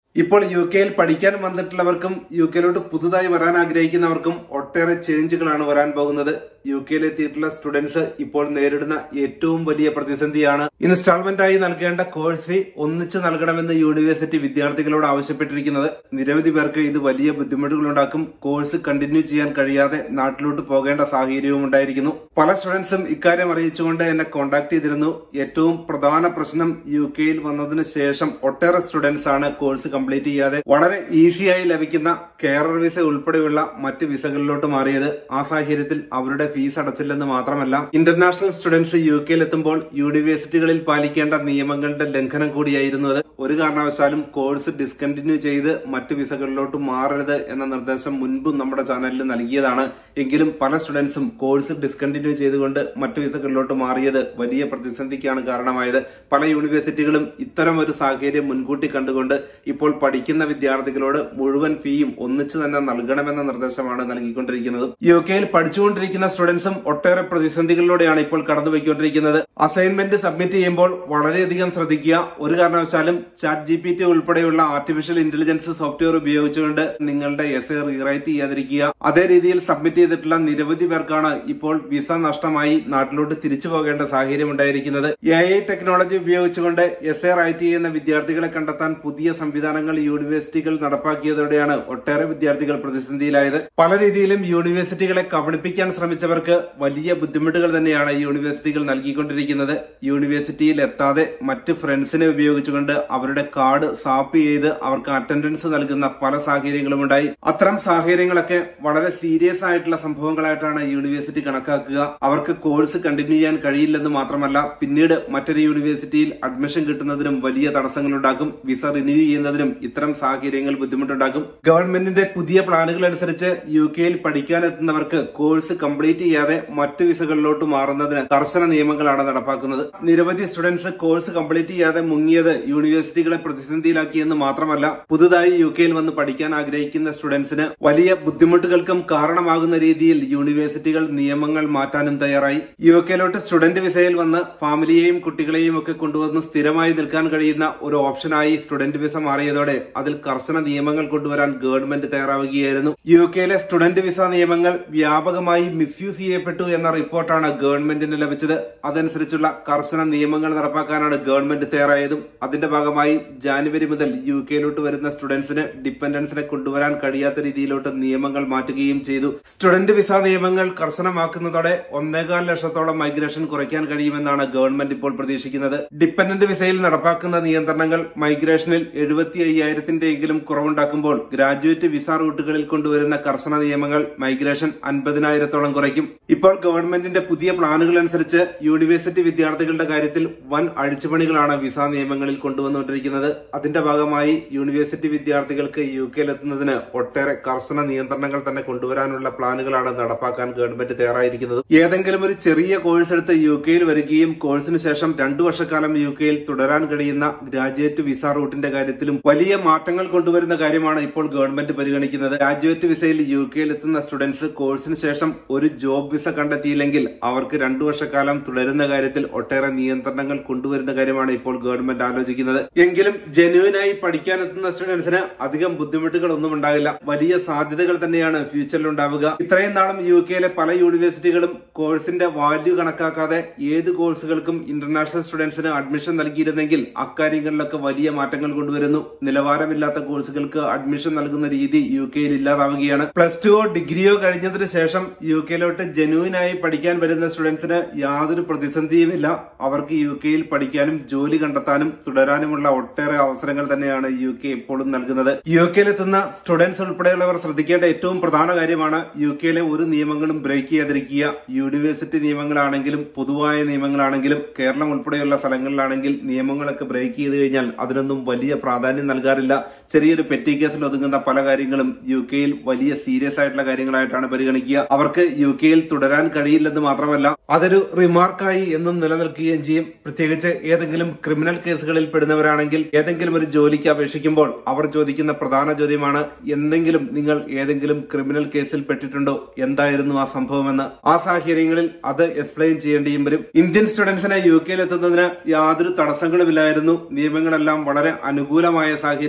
ഇപ്പോൾ യു കെയിൽ പഠിക്കാൻ വന്നിട്ടുള്ളവർക്കും യു കെയിലോട്ട് പുതുതായി വരാൻ ആഗ്രഹിക്കുന്നവർക്കും ഒട്ടേറെ ചേഞ്ചുകളാണ് വരാൻ പോകുന്നത് യു കെയിൽ എത്തിയിട്ടുള്ള സ്റ്റുഡൻസ് ഇപ്പോൾ നേരിടുന്ന ഏറ്റവും വലിയ പ്രതിസന്ധിയാണ് ഇൻസ്റ്റാൾമെന്റ് ആയി നൽകേണ്ട കോഴ്സ് ഫീ ഒന്നിച്ച് നൽകണമെന്ന് യൂണിവേഴ്സിറ്റി വിദ്യാർത്ഥികളോട് ആവശ്യപ്പെട്ടിരിക്കുന്നത് നിരവധി പേർക്ക് ഇത് വലിയ ബുദ്ധിമുട്ടുകളുണ്ടാക്കും കോഴ്സ് കണ്ടിന്യൂ ചെയ്യാൻ കഴിയാതെ നാട്ടിലോട്ട് പോകേണ്ട സാഹചര്യവും ഉണ്ടായിരിക്കുന്നു പല സ്റ്റുഡൻസും ഇക്കാര്യം അറിയിച്ചുകൊണ്ട് എന്നെ കോൺടാക്ട് ചെയ്തിരുന്നു ഏറ്റവും പ്രധാന പ്രശ്നം യു കെയിൽ വന്നതിന് ശേഷം ഒട്ടേറെ സ്റ്റുഡൻസ് ആണ് കോഴ്സ് കംപ്ലീറ്റ് ചെയ്യാതെ വളരെ ഈസിയായി ലഭിക്കുന്ന കെയറർ വിസ ഉൾപ്പെടെയുള്ള മറ്റ് വിസകളിലോട്ട് മാറിയത് ആ സാഹചര്യത്തിൽ അവരുടെ ഫീസ് അടച്ചില്ലെന്ന് മാത്രമല്ല ഇന്റർനാഷണൽ സ്റ്റുഡൻസ് യു കെയിൽ എത്തുമ്പോൾ യൂണിവേഴ്സിറ്റികളിൽ പാലിക്കേണ്ട നിയമങ്ങളുടെ ലംഘനം കൂടിയായിരുന്നു അത് ഒരു കാരണവശാലും കോഴ്സ് ഡിസ്കണ്ടിന്യൂ ചെയ്ത് മറ്റ് വിസകളിലോട്ട് മാറരുത് എന്ന നിർദ്ദേശം മുൻപും നമ്മുടെ ചാനലിൽ നൽകിയതാണ് എങ്കിലും പല സ്റ്റുഡൻസും കോഴ്സ് ഡിസ്കണ്ടിന്യൂ ചെയ്തുകൊണ്ട് മറ്റ് വിസകളിലോട്ട് മാറിയത് വലിയ പ്രതിസന്ധിക്കാണ് കാരണമായത് പല യൂണിവേഴ്സിറ്റികളും ഇത്തരം ഒരു സാഹചര്യം മുൻകൂട്ടി കണ്ടുകൊണ്ട് ഇപ്പോൾ പഠിക്കുന്ന വിദ്യാർത്ഥികളോട് മുഴുവൻ ഫീയും ഒന്നിച്ചു തന്നെ നൽകണമെന്ന നിർദ്ദേശമാണ് നൽകിക്കൊണ്ടിരിക്കുന്നത് യു കെയിൽ പഠിച്ചുകൊണ്ടിരിക്കുന്ന സ്റ്റുഡൻസും ഒട്ടേറെ പ്രതിസന്ധികളിലൂടെയാണ് ഇപ്പോൾ കടന്നുപോയിക്കൊണ്ടിരിക്കുന്നത് അസൈൻമെന്റ് സബ്മിറ്റ് ചെയ്യുമ്പോൾ വളരെയധികം ശ്രദ്ധിക്കുക ഒരു കാരണവശാലും ചാറ്റ് ജി പി ടി ഉൾപ്പെടെയുള്ള ആർട്ടിഫിഷ്യൽ ഇന്റലിജൻസ് സോഫ്റ്റ്വെയർ ഉപയോഗിച്ചുകൊണ്ട് നിങ്ങളുടെ എസ് എ റീറൈറ്റ് ചെയ്യാതിരിക്കുക അതേ രീതിയിൽ സബ്മിറ്റ് ചെയ്തിട്ടുള്ള നിരവധി പേർക്കാണ് ഇപ്പോൾ വിസ നഷ്ടമായി നാട്ടിലോട്ട് തിരിച്ചു പോകേണ്ട സാഹചര്യം ഉണ്ടായിരിക്കുന്നത് എ ഐ ടെക്നോളജി ഉപയോഗിച്ചുകൊണ്ട് എസ് എ റൈറ്റ് ചെയ്യുന്ന വിദ്യാർത്ഥികളെ കണ്ടെത്താൻ പുതിയ സംവിധാനങ്ങൾ യൂണിവേഴ്സിറ്റികൾ നടപ്പാക്കിയതോടെയാണ് ഒട്ടേറെ വിദ്യാർത്ഥികൾ പ്രതിസന്ധിയിലായത് പല രീതിയിലും യൂണിവേഴ്സിറ്റികളെ കബളിപ്പിക്കാൻ ശ്രമിച്ചവർക്ക് വലിയ ബുദ്ധിമുട്ടുകൾ തന്നെയാണ് യൂണിവേഴ്സിറ്റികൾ നൽകിക്കൊണ്ടിരിക്കുന്നത് യൂണിവേഴ്സിറ്റിയിൽ എത്താതെ മറ്റ് ഫ്രണ്ട്സിനെ ഉപയോഗിച്ചുകൊണ്ട് അവരുടെ കാർഡ് സാപ്പ് ചെയ്ത് അവർക്ക് അറ്റൻഡൻസ് നൽകുന്ന പല സാഹചര്യങ്ങളും ഉണ്ടായി അത്തരം സാഹചര്യങ്ങളൊക്കെ വളരെ സീരിയസ് ആയിട്ടുള്ള സംഭവങ്ങളായിട്ടാണ് യൂണിവേഴ്സിറ്റി കണക്കാക്കുക അവർക്ക് കോഴ്സ് കണ്ടിന്യൂ ചെയ്യാൻ കഴിയില്ലെന്ന് മാത്രമല്ല പിന്നീട് മറ്റൊരു യൂണിവേഴ്സിറ്റിയിൽ അഡ്മിഷൻ കിട്ടുന്നതിനും വലിയ തടസ്സങ്ങൾ ഉണ്ടാക്കും വിസ റിന്യൂ ചെയ്യുന്നതിനും ഇത്തരം സാഹചര്യങ്ങൾ ബുദ്ധിമുട്ടുണ്ടാക്കും ഗവൺമെന്റിന്റെ പുതിയ പ്ലാനുകൾ അനുസരിച്ച് യു കെയിൽ പഠിക്കാനെത്തുന്നവർക്ക് കോഴ്സ് കംപ്ലീറ്റ് ചെയ്യാതെ മറ്റു വിസകളിലോട്ട് മാറുന്നതിന് കർശന നിയമങ്ങളാണ് നടപ്പാക്കുന്നത് നിരവധി സ്റ്റുഡൻസ് കോഴ്സ് കംപ്ലീറ്റ് ചെയ്യാതെ മുങ്ങിയത് യൂണിവേഴ്സിറ്റികളെ പ്രതിസന്ധിയിലാക്കിയെന്ന് മാത്രമല്ല പുതുതായി യു കെയിൽ വന്ന് പഠിക്കാൻ ആഗ്രഹിക്കുന്ന സ്റ്റുഡൻസിന് വലിയ ബുദ്ധിമുട്ടുകൾക്കും കാരണമാകുന്ന രീതിയിൽ യൂണിവേഴ്സിറ്റികൾ നിയമങ്ങൾ മാറ്റാനും തയ്യാറായി യു കെയിലോട്ട് സ്റ്റുഡന്റ് വിസയിൽ വന്ന് ഫാമിലിയെയും കുട്ടികളെയും ഒക്കെ കൊണ്ടുവന്ന് സ്ഥിരമായി നിൽക്കാൻ കഴിയുന്ന ഒരു ഓപ്ഷനായി സ്റ്റുഡന്റ് വിസ മാറിയതോടെ അതിൽ കർശന നിയമങ്ങൾ കൊണ്ടുവരാൻ ഗവൺമെന്റ് തയ്യാറാവുകയായിരുന്നു യു കെയിലെ സ്റ്റുഡന്റ് വിസ നിയമങ്ങൾ വ്യാപകമായി മിസ്യൂസ് ചെയ്യപ്പെട്ടു എന്ന റിപ്പോർട്ടാണ് ഗവൺമെന്റിന് ലഭിച്ചത് അതനുസരിച്ചുള്ള കർശന നിയമങ്ങൾ നടപ്പാക്കാനാണ് ഗവൺമെന്റ് തയ്യാറായതും അതിന്റെ ഭാഗമായി ജാനുവരി മുതൽ യു കെയിലോട്ട് വരുന്ന സ്റ്റുഡൻസിന് ഡിപ്പെൻഡൻസിനെ കൊണ്ടുവരാൻ കഴിയാത്ത രീതിയിലോട്ട് നിയമങ്ങൾ മാറ്റുകയും ചെയ്തു സ്റ്റുഡന്റ് വിസ നിയമങ്ങൾ കർശനമാക്കുന്നതോടെ ഒന്നേകാൽ ലക്ഷത്തോളം മൈഗ്രേഷൻ കുറയ്ക്കാൻ കഴിയുമെന്നാണ് ഗവൺമെന്റ് ഇപ്പോൾ പ്രതീക്ഷിക്കുന്നത് ഡിപ്പെൻഡന്റ് വിസയിൽ നടപ്പാക്കുന്ന നിയന്ത്രണങ്ങൾ മൈഗ്രേഷനിൽ എഴുപത്തി അയ്യായിരത്തിന്റെയെങ്കിലും കുറവുണ്ടാക്കുമ്പോൾ ഗ്രാജുവേറ്റ് വിസ റൂട്ടുകളിൽ കൊണ്ടുവരുന്ന കർശന നിയമങ്ങൾ മൈഗ്രേഷൻ അൻപതിനായിരത്തോളം കുറയ്ക്കും ഇപ്പോൾ ഗവൺമെന്റിന്റെ പുതിയ പ്ലാനുകൾ അനുസരിച്ച് യൂണിവേഴ്സിറ്റി വിദ്യാർത്ഥികളുടെ കാര്യത്തിൽ വൻ അഴിച്ചുപണികളാണ് വിസ നിയമങ്ങളിൽ കൊണ്ടുവന്നുകൊണ്ടിരിക്കുന്നത് അതിന്റെ ഭാഗമായി യൂണിവേഴ്സിറ്റി വിദ്യാർത്ഥികൾക്ക് യു കെയിലെത്തുന്നതിന് ഒട്ടേറെ കർശന നിയന്ത്രണങ്ങൾ തന്നെ കൊണ്ടുവരാനുള്ള പ്ലാനുകളാണ് നടപ്പാക്കാൻ ഗവൺമെന്റ് തയ്യാറായിരിക്കുന്നത് ഏതെങ്കിലും ഒരു ചെറിയ കോഴ്സ് എടുത്ത് യു കെയിൽ വരികയും കോഴ്സിന് ശേഷം രണ്ടു വർഷക്കാലം യു കെയിൽ തുടരാൻ കഴിയുന്ന ഗ്രാജുവേറ്റ് വിസ റൂട്ടിന്റെ കാര്യത്തിലും വലിയ മാറ്റങ്ങൾ കൊണ്ടുവരുന്ന കാര്യമാണ് ഇപ്പോൾ ഗവൺമെന്റ് പരിഗണിക്കുന്നത് ഗ്രാജുവേറ്റ് വിസയിൽ യു കെയിൽ എത്തുന്ന സ്റ്റുഡൻസ് കോഴ്സിന് ശേഷം ഒരു ജോബ് വിസ കണ്ടെത്തിയില്ലെങ്കിൽ അവർക്ക് രണ്ടു വർഷക്കാലം തുടരുന്ന കാര്യത്തിൽ ഒട്ടേറെ നിയന്ത്രണങ്ങൾ കൊണ്ടുവരുന്ന കാര്യമാണ് ഇപ്പോൾ ഗവൺമെന്റ് ആലോചിക്കുന്നത് എങ്കിലും ജെന്യുവനായി പഠിക്കാനെത്തുന്ന സ്റ്റുഡൻസിന് അധികം ബുദ്ധിമുട്ടുകൾ ഒന്നും ഉണ്ടാകില്ല വലിയ സാധ്യതകൾ തന്നെയാണ് ഫ്യൂച്ചറിൽ ഉണ്ടാവുക ഇത്രയും നാളും യു കെയിലെ പല യൂണിവേഴ്സിറ്റികളും കോഴ്സിന്റെ വാല്യൂ കണക്കാക്കാതെ ഏത് കോഴ്സുകൾക്കും ഇന്റർനാഷണൽ സ്റ്റുഡൻസിന് അഡ്മിഷൻ നൽകിയിരുന്നെങ്കിൽ അക്കാര്യങ്ങളിലൊക്കെ വലിയ മാറ്റങ്ങൾ കൊണ്ടുവരുന്നു നിലവാരമില്ലാത്ത കോഴ്സുകൾക്ക് അഡ്മിഷൻ നൽകുന്ന രീതി യു കെയിൽ ഇല്ലാതാവുകയാണ് പ്ലസ് ടുവോ ഡിഗ്രിയോ കഴിഞ്ഞതിന് ശേഷം യു കെയിലോട്ട് ജെനുവിനായി പഠിക്കാൻ വരുന്ന സ്റ്റുഡൻസിന് യാതൊരു പ്രതിസന്ധിയുമില്ല അവർക്ക് യു കെയിൽ പഠിക്കാനും ജോലി കണ്ടെത്താനും തുടരാനുമുള്ള ഒട്ടേറെ അവസരങ്ങൾ തന്നെയാണ് യു കെ ഇപ്പോഴും നൽകുന്നത് യു കെയിലെത്തുന്ന സ്റ്റുഡൻസ് ഉൾപ്പെടെയുള്ളവർ ശ്രദ്ധിക്കേണ്ട ഏറ്റവും പ്രധാന കാര്യമാണ് യു കെയിലെ ഒരു നിയമങ്ങളും ബ്രേക്ക് ചെയ്യാതിരിക്കുക യൂണിവേഴ്സിറ്റി നിയമങ്ങളാണെങ്കിലും പൊതുവായ നിയമങ്ങളാണെങ്കിലും കേരളം ഉൾപ്പെടെയുള്ള സ്ഥലങ്ങളിലാണെങ്കിൽ നിയമങ്ങളൊക്കെ ബ്രേക്ക് ചെയ്ത് കഴിഞ്ഞാൽ അതിനൊന്നും വലിയ പ്രാധാന്യം നൽകാറില്ല ചെറിയൊരു പെറ്റി കേസിൽ ഒതുങ്ങുന്ന പല കാര്യങ്ങളും യു കെയിൽ വലിയ സീരിയസ് ആയിട്ടുള്ള കാര്യങ്ങളായിട്ടാണ് പരിഗണിക്കുക അവർക്ക് യു കെയിൽ തുടരാൻ കഴിയില്ലെന്ന് മാത്രമല്ല അതൊരു റിമാർക്കായി എന്നും നിലനിൽക്കുകയും ചെയ്യും പ്രത്യേകിച്ച് ഏതെങ്കിലും ക്രിമിനൽ കേസുകളിൽ പെടുന്നവരാണെങ്കിൽ ഏതെങ്കിലും ഒരു ജോലിക്ക് അപേക്ഷിക്കുമ്പോൾ അവർ ചോദിക്കുന്ന പ്രധാന ചോദ്യമാണ് എന്തെങ്കിലും നിങ്ങൾ ഏതെങ്കിലും ക്രിമിനൽ കേസിൽ പെട്ടിട്ടുണ്ടോ എന്തായിരുന്നു ആ സംഭവമെന്ന് ആ സാഹചര്യങ്ങളിൽ അത് എക്സ്പ്ലെയിൻ ചെയ്യേണ്ടിയും വരും ഇന്ത്യൻ സ്റ്റുഡൻസിനെ യു കെയിൽ എത്തുന്നതിന് യാതൊരു തടസ്സങ്ങളുമില്ലായിരുന്നു നിയമങ്ങളെല്ലാം വളരെ അനുകൂലമായ സാഹചര്യമായിരുന്നു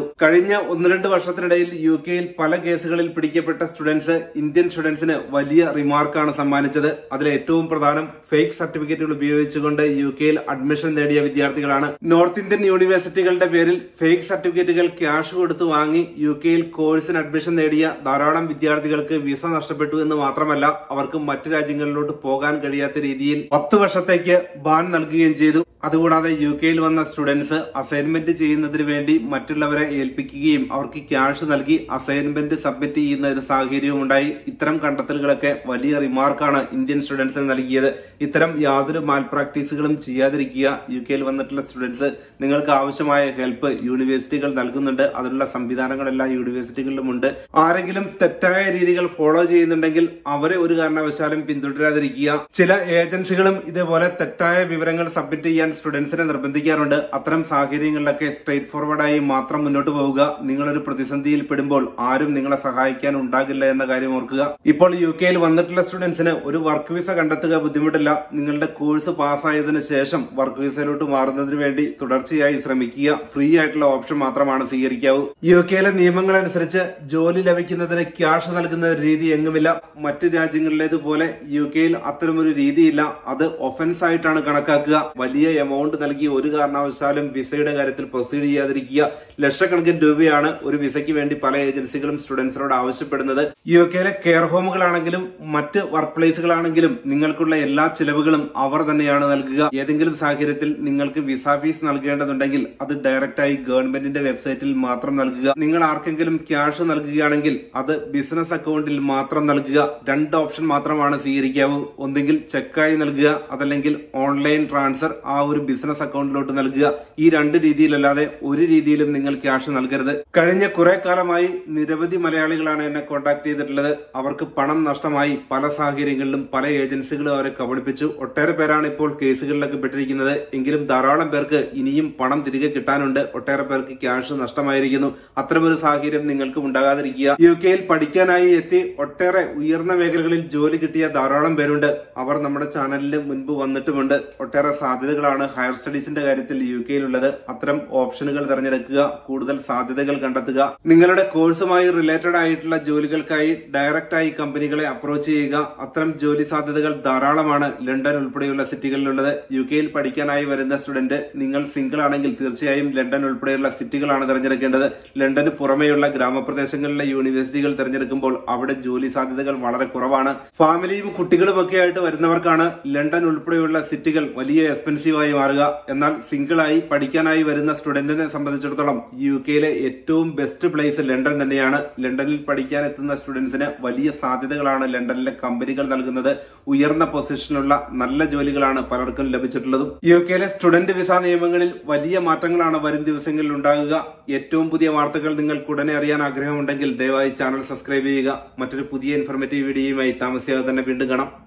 കഴിഞ്ഞ ഒന്ന് രണ്ട് വർഷത്തിനിടയിൽ യു കെയിൽ പല കേസുകളിൽ പിടിക്കപ്പെട്ട സ്റ്റുഡൻസ് ഇന്ത്യൻ സ്റ്റുഡൻസിന് വലിയ റിമാർക്കാണ് സമ്മാനിച്ചത് അതിൽ ഏറ്റവും പ്രധാനം ഫേക്ക് സർട്ടിഫിക്കറ്റുകൾ ഉപയോഗിച്ചുകൊണ്ട് യു കെയിൽ അഡ്മിഷൻ നേടിയ വിദ്യാർത്ഥികളാണ് നോർത്ത് ഇന്ത്യൻ യൂണിവേഴ്സിറ്റികളുടെ പേരിൽ ഫേക്ക് സർട്ടിഫിക്കറ്റുകൾ ക്യാഷ് കൊടുത്ത് വാങ്ങി യു കെയിൽ കോഴ്സിന് അഡ്മിഷൻ നേടിയ ധാരാളം വിദ്യാർത്ഥികൾക്ക് വിസ നഷ്ടപ്പെട്ടു എന്ന് മാത്രമല്ല അവർക്ക് മറ്റു രാജ്യങ്ങളിലോട്ട് പോകാൻ കഴിയാത്ത രീതിയിൽ പത്ത് വർഷത്തേക്ക് ബാൻ നൽകുകയും ചെയ്തു അതുകൂടാതെ യു കെയിൽ വന്ന സ്റ്റുഡൻസ് അസൈൻമെന്റ് ചെയ്യുന്നതിന് വേണ്ടി മറ്റുള്ളവരെ ഏൽപ്പിക്കുകയും അവർക്ക് ക്യാഷ് നൽകി അസൈൻമെന്റ് സബ്മിറ്റ് ചെയ്യുന്ന ഒരു സാഹചര്യവും ഉണ്ടായി ഇത്തരം കണ്ടെത്തലുകളൊക്കെ വലിയ റിമാർക്കാണ് ഇന്ത്യൻ സ്റ്റുഡൻസിന് നൽകിയത് ഇത്തരം യാതൊരു മാൽ പ്രാക്ടീസുകളും ചെയ്യാതിരിക്കുക യു കെയിൽ വന്നിട്ടുള്ള സ്റ്റുഡൻസ് നിങ്ങൾക്ക് ആവശ്യമായ ഹെൽപ്പ് യൂണിവേഴ്സിറ്റികൾ നൽകുന്നുണ്ട് അതിനുള്ള സംവിധാനങ്ങൾ എല്ലാ യൂണിവേഴ്സിറ്റികളിലും ഉണ്ട് ആരെങ്കിലും തെറ്റായ രീതികൾ ഫോളോ ചെയ്യുന്നുണ്ടെങ്കിൽ അവരെ ഒരു കാരണവശാലും പിന്തുടരാതിരിക്കുക ചില ഏജൻസികളും ഇതേപോലെ തെറ്റായ വിവരങ്ങൾ സബ്മിറ്റ് ചെയ്യാൻ സ്റ്റുഡൻസിനെ നിർബന്ധിക്കാറുണ്ട് അത്തരം സാഹചര്യങ്ങളിലൊക്കെ സ്ട്രേറ്റ് ഫോർവേഡായി മാത്രം മുന്നോട്ട് പോവുക നിങ്ങളൊരു പ്രതിസന്ധിയിൽ പെടുമ്പോൾ ആരും നിങ്ങളെ സഹായിക്കാൻ ഉണ്ടാകില്ല എന്ന കാര്യം ഓർക്കുക ഇപ്പോൾ യു കെയിൽ വന്നിട്ടുള്ള സ്റ്റുഡൻസിന് ഒരു വർക്ക് വിസ കണ്ടെത്തുക ബുദ്ധിമുട്ടില്ല നിങ്ങളുടെ കോഴ്സ് പാസ്സായതിനു ശേഷം വർക്ക് വിസയിലോട്ട് മാറുന്നതിന് വേണ്ടി തുടർച്ചയായി ശ്രമിക്കുക ഫ്രീ ആയിട്ടുള്ള ഓപ്ഷൻ മാത്രമാണ് സ്വീകരിക്കാവൂ യു കെയിലെ നിയമങ്ങൾ അനുസരിച്ച് ജോലി ലഭിക്കുന്നതിന് ക്യാഷ് നൽകുന്ന രീതി എങ്ങുമില്ല മറ്റു രാജ്യങ്ങളിലേതുപോലെ യു കെയിൽ അത്തരമൊരു രീതിയില്ല അത് ഒഫൻസ് ആയിട്ടാണ് കണക്കാക്കുക വലിയ എമൗണ്ട് നൽകി ഒരു കാരണവശാലും വിസയുടെ കാര്യത്തിൽ പ്രൊസീഡ് ചെയ്യാതിരിക്കുക ലക്ഷക്കണക്കിന് രൂപയാണ് ഒരു വിസയ്ക്ക് വേണ്ടി പല ഏജൻസികളും സ്റ്റുഡൻസിനോട് ആവശ്യപ്പെടുന്നത് യു കെയിലെ കെയർ ഹോമുകളാണെങ്കിലും മറ്റ് വർക്ക് പ്ലേസുകളാണെങ്കിലും നിങ്ങൾക്കുള്ള എല്ലാ ചിലവുകളും അവർ തന്നെയാണ് നൽകുക ഏതെങ്കിലും സാഹചര്യത്തിൽ നിങ്ങൾക്ക് വിസ ഫീസ് നൽകേണ്ടതുണ്ടെങ്കിൽ അത് ഡയറക്റ്റായി ഗവൺമെന്റിന്റെ വെബ്സൈറ്റിൽ മാത്രം നൽകുക നിങ്ങൾ ആർക്കെങ്കിലും ക്യാഷ് നൽകുകയാണെങ്കിൽ അത് ബിസിനസ് അക്കൗണ്ടിൽ മാത്രം നൽകുക രണ്ട് ഓപ്ഷൻ മാത്രമാണ് സ്വീകരിക്കാവൂ ഒന്നെങ്കിൽ ചെക്കായി നൽകുക അതല്ലെങ്കിൽ ഓൺലൈൻ ട്രാൻസ്ഫർ ആ ഒരു ബിസിനസ് അക്കൗണ്ടിലോട്ട് നൽകുക ഈ രണ്ട് രീതിയിലല്ലാതെ ഒരു രീതിയിലും നിങ്ങൾ ക്യാഷ് നൽകരുത് കഴിഞ്ഞ കുറെ കാലമായി നിരവധി മലയാളികളാണ് എന്നെ കോൺടാക്ട് ചെയ്തിട്ടുള്ളത് അവർക്ക് പണം നഷ്ടമായി പല സാഹചര്യങ്ങളിലും പല ഏജൻസികളും അവരെ കബളിപ്പിച്ചു ഒട്ടേറെ പേരാണ് ഇപ്പോൾ കേസുകളിലൊക്കെ പെട്ടിരിക്കുന്നത് എങ്കിലും ധാരാളം പേർക്ക് ഇനിയും പണം തിരികെ കിട്ടാനുണ്ട് ഒട്ടേറെ പേർക്ക് ക്യാഷ് നഷ്ടമായിരിക്കുന്നു അത്തരമൊരു സാഹചര്യം നിങ്ങൾക്ക് ഉണ്ടാകാതിരിക്കുക യു കെയിൽ പഠിക്കാനായി എത്തി ഒട്ടേറെ ഉയർന്ന മേഖലകളിൽ ജോലി കിട്ടിയ ധാരാളം പേരുണ്ട് അവർ നമ്മുടെ ചാനലിൽ മുൻപ് വന്നിട്ടുമുണ്ട് ഒട്ടേറെ സാധ്യതകളാണ് ഹയർ സ്റ്റഡീസിന്റെ കാര്യത്തിൽ യു കെയിലുള്ളത് അത്തരം ഓപ്ഷനുകൾ തിരഞ്ഞെടുക്കുക കൂടുതൽ സാധ്യതകൾ കണ്ടെത്തുക നിങ്ങളുടെ കോഴ്സുമായി റിലേറ്റഡ് ആയിട്ടുള്ള ജോലികൾക്കായി ഡയറക്റ്റായി കമ്പനികളെ അപ്രോച്ച് ചെയ്യുക അത്തരം ജോലി സാധ്യതകൾ ധാരാളമാണ് ലണ്ടൻ ഉൾപ്പെടെയുള്ള സിറ്റികളിലുള്ളത് യു കെയിൽ പഠിക്കാനായി വരുന്ന സ്റ്റുഡന്റ് നിങ്ങൾ സിംഗിൾ ആണെങ്കിൽ തീർച്ചയായും ലണ്ടൻ ഉൾപ്പെടെയുള്ള സിറ്റികളാണ് തിരഞ്ഞെടുക്കേണ്ടത് ലണ്ടന് പുറമെയുള്ള ഗ്രാമപ്രദേശങ്ങളിലെ യൂണിവേഴ്സിറ്റികൾ തിരഞ്ഞെടുക്കുമ്പോൾ അവിടെ ജോലി സാധ്യതകൾ വളരെ കുറവാണ് ഫാമിലിയും കുട്ടികളും ഒക്കെ ആയിട്ട് വരുന്നവർക്കാണ് ലണ്ടൻ ഉൾപ്പെടെയുള്ള സിറ്റികൾ വലിയ എക്സ്പെൻസീവായി മാറുക എന്നാൽ സിംഗിളായി പഠിക്കാനായി വരുന്ന സ്റ്റുഡന്റിനെ സംബന്ധിച്ചിടത്തോളം യു കെയിലെ ഏറ്റവും ബെസ്റ്റ് പ്ലേസ് ലണ്ടൻ തന്നെയാണ് ലണ്ടനിൽ പഠിക്കാൻ എത്തുന്ന സ്റ്റുഡൻസിന് വലിയ സാധ്യതകളാണ് ലണ്ടനിലെ കമ്പനികൾ നൽകുന്നത് ഉയർന്ന പൊസിഷനിലുള്ള നല്ല ജോലികളാണ് പലർക്കും ലഭിച്ചിട്ടുള്ളതും യു കെയിലെ സ്റ്റുഡന്റ് വിസ നിയമങ്ങളിൽ വലിയ മാറ്റങ്ങളാണ് വരും ദിവസങ്ങളിൽ ഉണ്ടാകുക ഏറ്റവും പുതിയ വാർത്തകൾ നിങ്ങൾക്ക് ഉടനെ അറിയാൻ ആഗ്രഹമുണ്ടെങ്കിൽ ദയവായി ചാനൽ സബ്സ്ക്രൈബ് ചെയ്യുക മറ്റൊരു പുതിയ ഇൻഫർമേറ്റീവ് വീഡിയോയുമായി താമസിയാതെ തന്നെ വീണ്ടും കാണാം